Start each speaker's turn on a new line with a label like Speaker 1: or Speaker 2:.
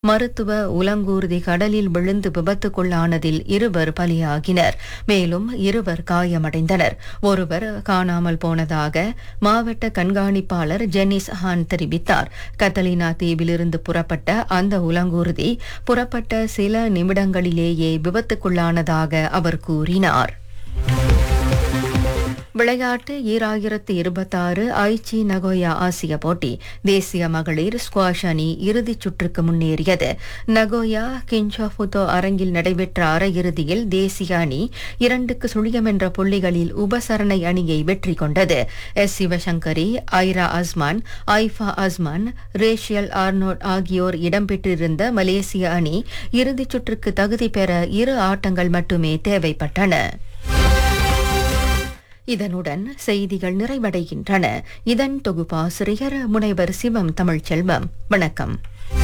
Speaker 1: மருத்துவ உலங்கூர்தி கடலில் விழுந்து விபத்துக்குள்ளானதில் இருவர் பலியாகினர் மேலும் இருவர் காயமடைந்தனர் ஒருவர் காணாமல் போனதாக மாவட்ட கண்காணிப்பாளர் ஜெனிஸ் ஹான் தெரிவித்தார் கத்தலினா தீவிலிருந்து புறப்பட்ட அந்த உலங்கூர்தி புறப்பட்ட சில நிமிடங்களிலேயே விபத்துக்குள்ளானதாக அவர் கூறினார் விளையாட்டு ஈராயிரத்து இருபத்தாறு ஐச்சி நகோயா ஆசிய போட்டி தேசிய மகளிர் ஸ்குவாஷ் அணி இறுதிச் சுற்றுக்கு முன்னேறியது நகோயா கின்சாஃபுதோ அரங்கில் நடைபெற்ற அரையிறுதியில் தேசிய அணி இரண்டுக்கு சுழியம் என்ற புள்ளிகளில் உபசரணை அணியை வெற்றி கொண்டது S Sivasangari Aira Azman Aifa Azman Rachel Arnold ஆகியோர் இடம்பெற்றிருந்த மலேசிய அணி இறுதிச் சுற்றுக்கு தகுதி பெற இரு ஆட்டங்கள் மட்டுமே தேவைப்பட்டன இதனுடன் செய்திகள் நிறைவடைகின்றன இதன் தொகுப்பாசிரியர் முனைவர் சிவம் தமிழ்ச்செல்வம் வணக்கம்